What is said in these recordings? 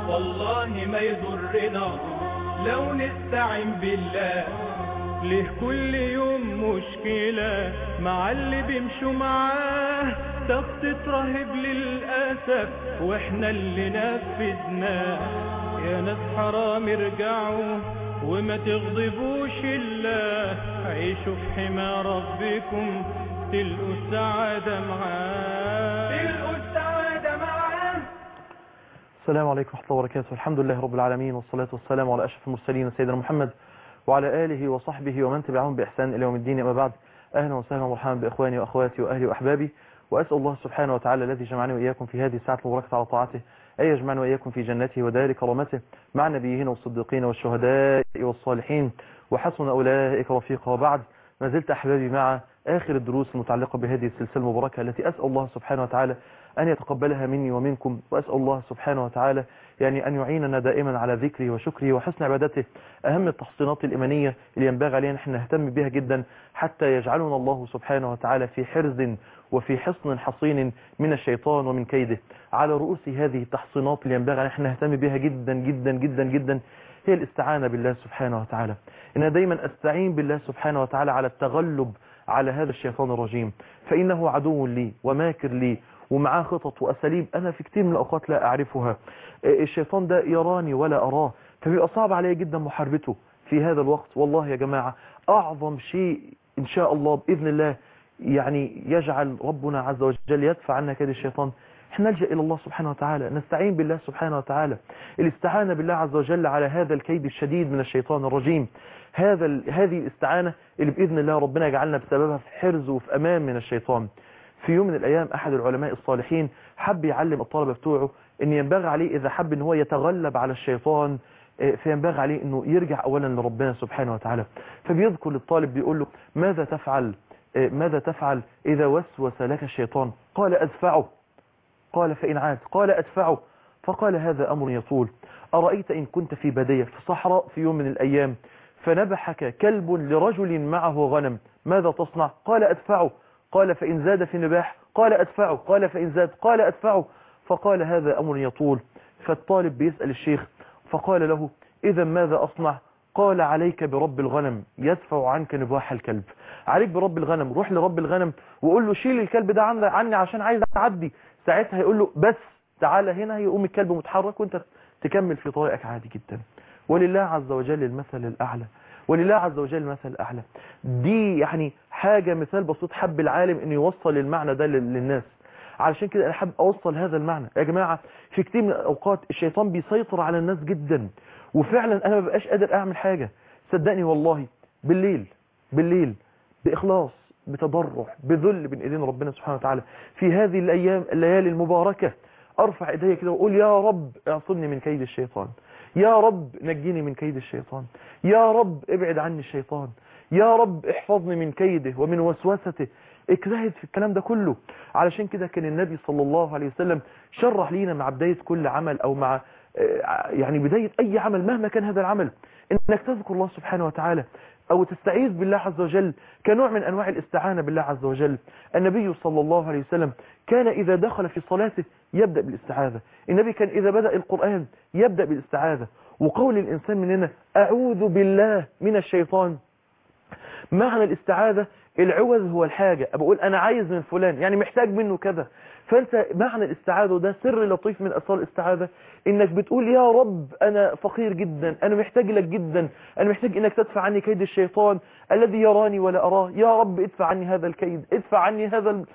والله ما يضرنا لو نستعين بالله ليه كل يوم مشكلة مع اللي بيمشوا معاه تخطيط رهيب للأسف واحنا اللي نفذناه يا ناس حرام ارجعوا وما تغضبوش الله عيشوا في حمى ربكم تلقوا السعادة معاه تلقوا السعادة معاه السلام عليكم ورحمة الله وبركاته الحمد لله رب العالمين والصلاة والسلام على أشرف المرسلين سيدنا محمد وعلى آله وصحبه ومن تبعهم بإحسان إلى يوم الدين أما بعد أهلا وسهلا ومرحبا بإخواني وأخواتي وأهلي وأحبابي وأسأل الله سبحانه وتعالى الذي جمعني وإياكم في هذه الساعة المباركة على طاعته أن يجمعنا وإياكم في جنته ودار كرامته مع النبيين والصديقين والشهداء والصالحين وحسن أولئك رفيقا وبعد ما زلت أحبابي مع آخر الدروس المتعلقة بهذه السلسلة المباركة التي أسأل الله سبحانه وتعالى أن يتقبلها مني ومنكم وأسأل الله سبحانه وتعالى يعني أن يعيننا دائما على ذكره وشكره وحسن عبادته أهم التحصينات الإيمانية اللي ينبغي علينا نحن نهتم بها جدا حتى يجعلنا الله سبحانه وتعالى في حرز وفي حصن حصين من الشيطان ومن كيده على رؤوس هذه التحصينات اللي ينبغي نحن نهتم بها جدا جدا جدا جدا هي الاستعانة بالله سبحانه وتعالى إن دايما أستعين بالله سبحانه وتعالى على التغلب على هذا الشيطان الرجيم فإنه عدو لي وماكر لي ومعاه خطط وأساليب أنا في كتير من الأوقات لا أعرفها الشيطان ده يراني ولا أراه فبيبقى صعب علي جدا محاربته في هذا الوقت والله يا جماعة أعظم شيء إن شاء الله بإذن الله يعني يجعل ربنا عز وجل يدفع عنا كيد الشيطان احنا نلجأ إلى الله سبحانه وتعالى نستعين بالله سبحانه وتعالى الاستعانة بالله عز وجل على هذا الكيد الشديد من الشيطان الرجيم هذا هذه الاستعانة اللي بإذن الله ربنا يجعلنا بسببها في حرز وفي أمان من الشيطان في يوم من الأيام أحد العلماء الصالحين حب يعلم الطلبة بتوعه أن ينبغي عليه إذا حب أن هو يتغلب على الشيطان فينبغي عليه أنه يرجع أولا لربنا سبحانه وتعالى فبيذكر للطالب بيقول له ماذا تفعل ماذا تفعل إذا وسوس لك الشيطان قال أدفعه قال فإن عاد قال أدفعه فقال هذا أمر يطول أرأيت إن كنت في بدية في صحراء في يوم من الأيام فنبحك كلب لرجل معه غنم ماذا تصنع قال أدفعه قال فإن زاد في النباح قال أدفعه قال فإن زاد قال أدفعه فقال هذا أمر يطول فالطالب بيسأل الشيخ فقال له إذا ماذا أصنع قال عليك برب الغنم يدفع عنك نباح الكلب عليك برب الغنم روح لرب الغنم وقول له شيل الكلب ده عني عشان عايز أعدي ساعتها هيقول له بس تعالى هنا يقوم الكلب متحرك وانت تكمل في طريقك عادي جدا ولله عز وجل المثل الأعلى ولله عز وجل المثل الأعلى دي يعني حاجة مثال بسيط حب العالم انه يوصل المعنى ده للناس علشان كده انا حابب اوصل هذا المعنى يا جماعة في كتير من الاوقات الشيطان بيسيطر على الناس جدا وفعلا انا ما بقاش قادر اعمل حاجة صدقني والله بالليل بالليل باخلاص بتضرع بذل بين ايدين ربنا سبحانه وتعالى في هذه الايام الليالي المباركة ارفع ايديا كده واقول يا رب اعصمني من كيد الشيطان يا رب نجيني من كيد الشيطان يا رب ابعد عني الشيطان يا رب احفظني من كيده ومن وسوسته اجتهد في الكلام ده كله علشان كده كان النبي صلى الله عليه وسلم شرح لينا مع بداية كل عمل او مع يعني بداية اي عمل مهما كان هذا العمل انك تذكر الله سبحانه وتعالى او تستعيذ بالله عز وجل كنوع من انواع الاستعانة بالله عز وجل النبي صلى الله عليه وسلم كان اذا دخل في صلاته يبدأ بالاستعاذة النبي كان اذا بدأ القرآن يبدأ بالاستعاذة وقول الانسان مننا اعوذ بالله من الشيطان معنى الاستعاذة العوذ هو الحاجة بقول انا عايز من فلان يعني محتاج منه كذا فانت معنى الاستعاذة وده سر لطيف من اسرار الاستعاذة انك بتقول يا رب انا فقير جدا انا محتاج لك جدا انا محتاج انك تدفع عني كيد الشيطان الذي يراني ولا اراه يا رب ادفع عني هذا الكيد ادفع عني هذا ال...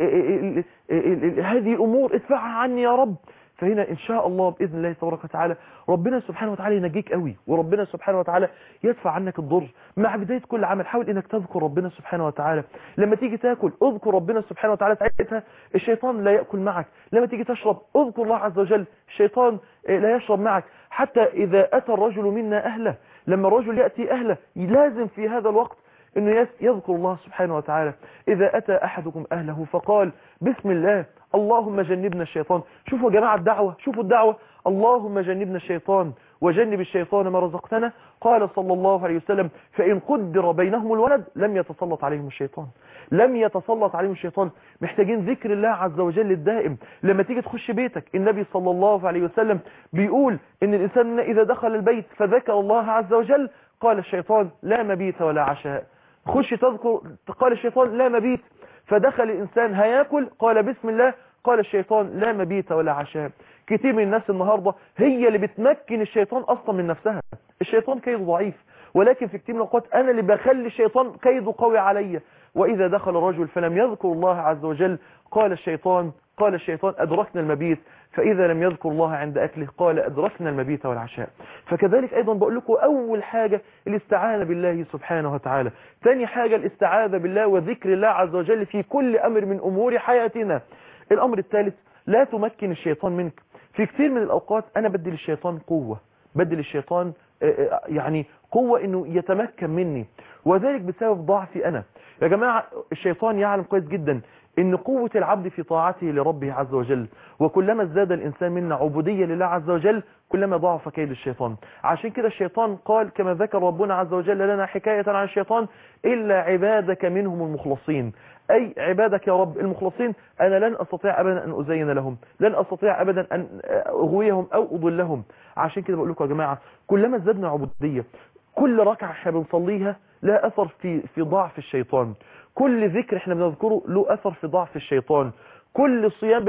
هذه الامور ادفعها عني يا رب فهنا ان شاء الله باذن الله تبارك وتعالى ربنا سبحانه وتعالى ينجيك قوي وربنا سبحانه وتعالى يدفع عنك الضر مع بدايه كل عمل حاول انك تذكر ربنا سبحانه وتعالى لما تيجي تاكل اذكر ربنا سبحانه وتعالى ساعتها الشيطان لا ياكل معك لما تيجي تشرب اذكر الله عز وجل الشيطان لا يشرب معك حتى اذا اتى الرجل منا اهله لما الرجل ياتي اهله لازم في هذا الوقت انه يذكر الله سبحانه وتعالى اذا اتى احدكم اهله فقال بسم الله اللهم جنبنا الشيطان شوفوا يا جماعة الدعوة شوفوا الدعوة اللهم جنبنا الشيطان وجنب الشيطان ما رزقتنا قال صلى الله عليه وسلم فإن قدر بينهم الولد لم يتسلط عليهم الشيطان لم يتسلط عليهم الشيطان محتاجين ذكر الله عز وجل الدائم لما تيجي تخش بيتك النبي صلى الله عليه وسلم بيقول ان الانسان اذا دخل البيت فذكر الله عز وجل قال الشيطان لا مبيت ولا عشاء خش تذكر قال الشيطان لا مبيت فدخل الانسان هياكل قال بسم الله قال الشيطان لا مبيت ولا عشاء كتير من الناس النهاردة هي اللي بتمكن الشيطان اصلا من نفسها الشيطان كيده ضعيف ولكن في كتير من الاوقات انا اللي بخلي الشيطان كيده قوي عليا واذا دخل الرجل فلم يذكر الله عز وجل قال الشيطان قال الشيطان أدركنا المبيت فإذا لم يذكر الله عند أكله قال أدركنا المبيت والعشاء فكذلك أيضا بقول لكم أول حاجة الاستعانة بالله سبحانه وتعالى ثاني حاجة الاستعاذة بالله وذكر الله عز وجل في كل أمر من أمور حياتنا الأمر الثالث لا تمكن الشيطان منك في كثير من الأوقات أنا بدي للشيطان قوة بدي للشيطان يعني قوة أنه يتمكن مني وذلك بسبب ضعفي أنا يا جماعة الشيطان يعلم كويس جدا ان قوة العبد في طاعته لربه عز وجل وكلما ازداد الانسان منا عبودية لله عز وجل كلما ضعف كيد الشيطان عشان كده الشيطان قال كما ذكر ربنا عز وجل لنا حكاية عن الشيطان إلا عبادك منهم المخلصين أي عبادك يا رب المخلصين أنا لن أستطيع أبدا أن أزين لهم لن أستطيع أبدا أن أغويهم أو أضلهم عشان كده بقول لكم يا جماعة كلما ازدادنا عبودية كل ركعة احنا بنصليها لا أثر في في ضعف الشيطان كل ذكر احنا بنذكره له أثر في ضعف الشيطان كل صيام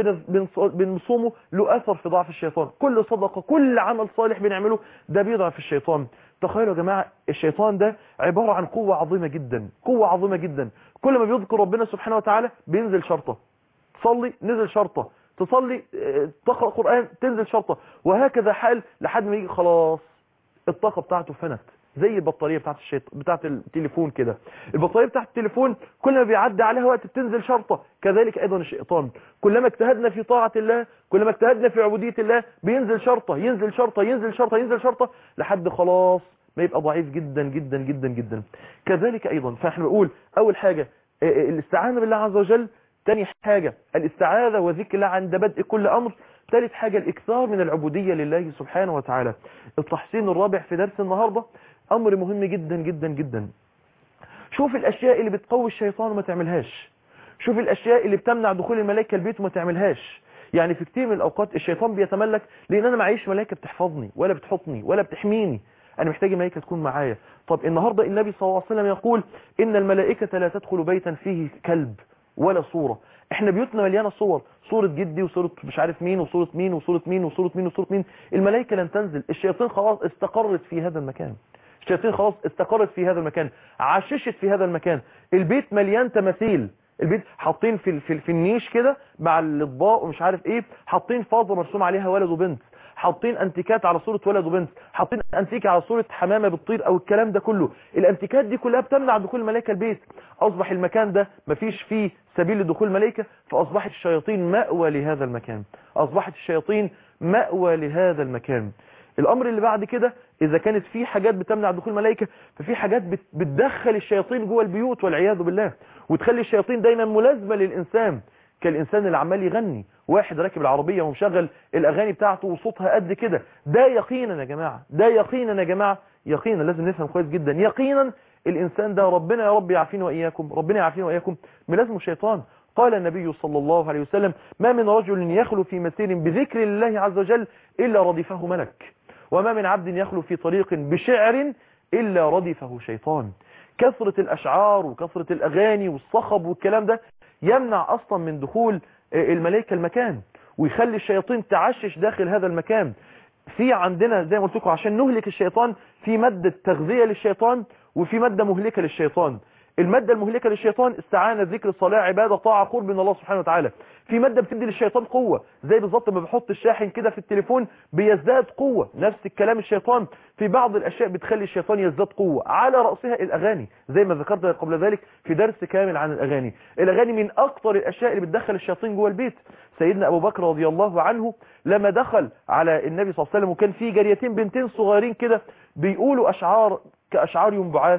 بنصومه له أثر في ضعف الشيطان كل صدقة كل عمل صالح بنعمله ده بيضعف الشيطان تخيلوا يا جماعة الشيطان ده عبارة عن قوة عظيمة جدا قوة عظيمة جدا كل ما بيذكر ربنا سبحانه وتعالى بينزل شرطة تصلي نزل شرطة تصلي تقرأ قرآن تنزل شرطة وهكذا حال لحد ما يجي خلاص الطاقة بتاعته فنت زي البطارية بتاعت الشيط... بتاعت التليفون كده البطارية بتاعت التليفون كل ما بيعدي عليها وقت بتنزل شرطة كذلك ايضا الشيطان كلما اجتهدنا في طاعة الله كلما اجتهدنا في عبودية الله بينزل شرطة ينزل شرطة ينزل شرطة ينزل شرطة لحد خلاص ما يبقى ضعيف جدا جدا جدا جدا كذلك ايضا فاحنا بنقول اول حاجة الاستعانة بالله عز وجل تاني حاجة الاستعاذة وذكر الله عند بدء كل امر ثالث حاجة الاكثار من العبودية لله سبحانه وتعالى التحسين الرابع في درس النهاردة امر مهم جدا جدا جدا شوف الاشياء اللي بتقوي الشيطان وما تعملهاش شوف الاشياء اللي بتمنع دخول الملائكه البيت وما تعملهاش يعني في كتير من الاوقات الشيطان بيتملك لان انا معيش ملائكه بتحفظني ولا بتحطني ولا بتحميني انا محتاج ملائكه تكون معايا طب النهارده النبي صلى الله عليه وسلم يقول ان الملائكه لا تدخل بيتا فيه كلب ولا صوره احنا بيوتنا مليانه صور صورة جدي وصورة مش عارف مين وصورة مين وصورة مين وصورة مين وصورة مين الملائكة لن تنزل الشياطين خلاص استقرت في هذا المكان الشياطين خلاص استقرت في هذا المكان عششت في هذا المكان البيت مليان تماثيل البيت حاطين في في, في النيش كده مع الاطباق ومش عارف ايه حاطين فاضه مرسوم عليها ولد وبنت حاطين انتيكات على صورة ولد وبنت حاطين انتيكه على صورة حمامة بتطير او الكلام ده كله الانتيكات دي كلها بتمنع دخول الملائكة البيت اصبح المكان ده مفيش فيه سبيل لدخول الملائكة فاصبحت الشياطين مأوى لهذا المكان اصبحت الشياطين مأوى لهذا المكان الامر اللي بعد كده اذا كانت في حاجات بتمنع دخول الملائكه ففي حاجات بتدخل الشياطين جوه البيوت والعياذ بالله وتخلي الشياطين دايما ملازمه للانسان كالانسان اللي عمال يغني واحد راكب العربيه ومشغل الاغاني بتاعته وصوتها قد كده ده يقينا يا جماعه ده يقينا يا جماعه يقينا لازم نفهم كويس جدا يقينا الانسان ده ربنا يا رب يعافينا واياكم ربنا يعافينا واياكم ملازمه الشيطان قال النبي صلى الله عليه وسلم ما من رجل يخلو في مسير بذكر الله عز وجل إلا ردفه ملك وما من عبد يخلو في طريق بشعر إلا ردفه شيطان كثرة الأشعار وكثرة الأغاني والصخب والكلام ده يمنع أصلا من دخول الملائكة المكان ويخلي الشياطين تعشش داخل هذا المكان في عندنا زي ما قلت لكم عشان نهلك الشيطان في مادة تغذية للشيطان وفي مادة مهلكة للشيطان المادة المهلكة للشيطان استعانة ذكر صلاة عبادة طاعة قرب من الله سبحانه وتعالى في مادة بتدي للشيطان قوة زي بالظبط ما بحط الشاحن كده في التليفون بيزداد قوة نفس الكلام الشيطان في بعض الأشياء بتخلي الشيطان يزداد قوة على رأسها الأغاني زي ما ذكرت قبل ذلك في درس كامل عن الأغاني الأغاني من أكتر الأشياء اللي بتدخل الشياطين جوه البيت سيدنا أبو بكر رضي الله عنه لما دخل على النبي صلى الله عليه وسلم وكان في جاريتين بنتين صغيرين كده بيقولوا أشعار كأشعار يوم بعاث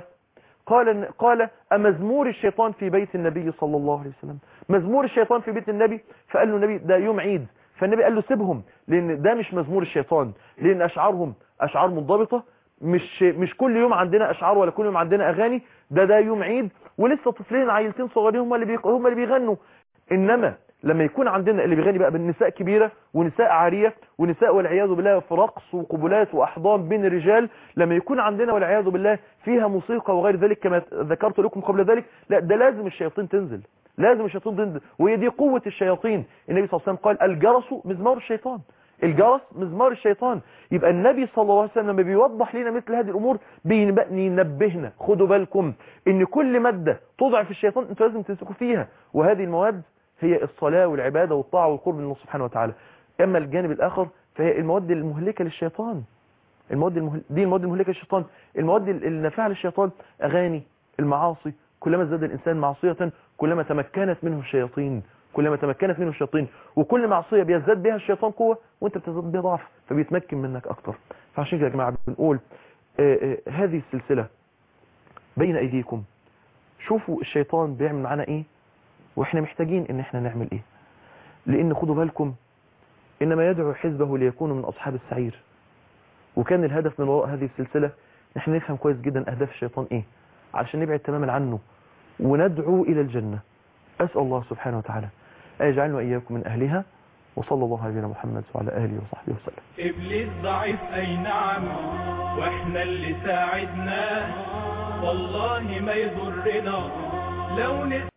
قال قال أمزمور الشيطان في بيت النبي صلى الله عليه وسلم مزمور الشيطان في بيت النبي فقال له النبي ده يوم عيد فالنبي قال له سيبهم لان ده مش مزمور الشيطان لان اشعارهم اشعار منضبطه مش مش كل يوم عندنا اشعار ولا كل يوم عندنا اغاني ده ده يوم عيد ولسه طفلين عيلتين صغيرين هم اللي بيق... هم اللي بيغنوا انما لما يكون عندنا اللي بيغني بقى بالنساء كبيره ونساء عاريه ونساء والعياذ بالله في رقص وقبلات واحضان بين الرجال لما يكون عندنا والعياذ بالله فيها موسيقى وغير ذلك كما ذكرت لكم قبل ذلك لا ده لازم الشياطين تنزل لازم الشياطين تنزل وهي دي قوه الشياطين النبي صلى الله عليه وسلم قال الجرس مزمار الشيطان الجرس مزمار الشيطان يبقى النبي صلى الله عليه وسلم لما بيوضح لنا مثل هذه الامور بينبهنا خدوا بالكم ان كل ماده تضعف الشيطان انتوا لازم تمسكوا فيها وهذه المواد هي الصلاه والعباده والطاعه والقرب من الله سبحانه وتعالى اما الجانب الاخر فهي المواد المهلكه للشيطان المواد المهل... دي المواد المهلكه للشيطان المواد النافعه للشيطان اغاني المعاصي كلما ازداد الانسان معصيه كلما تمكنت منه الشياطين كلما تمكنت منه الشياطين وكل معصية بيزداد بها الشيطان قوة وانت بتزداد بها ضعف فبيتمكن منك اكتر فعشان كده يا جماعة بنقول آآ آآ هذه السلسلة بين ايديكم شوفوا الشيطان بيعمل معانا ايه واحنا محتاجين ان احنا نعمل ايه لان خدوا بالكم انما يدعو حزبه ليكونوا من اصحاب السعير وكان الهدف من وراء هذه السلسلة احنا نفهم كويس جدا اهداف الشيطان ايه علشان نبعد تماما عنه وندعو الى الجنة اسأل الله سبحانه وتعالى أجعلنا وإياكم من أهلها وصلى الله على نبينا محمد وعلى آله وصحبه وسلم إبليس ضعيف أي نعم وإحنا اللي ساعدناه والله ما يضرنا لو نس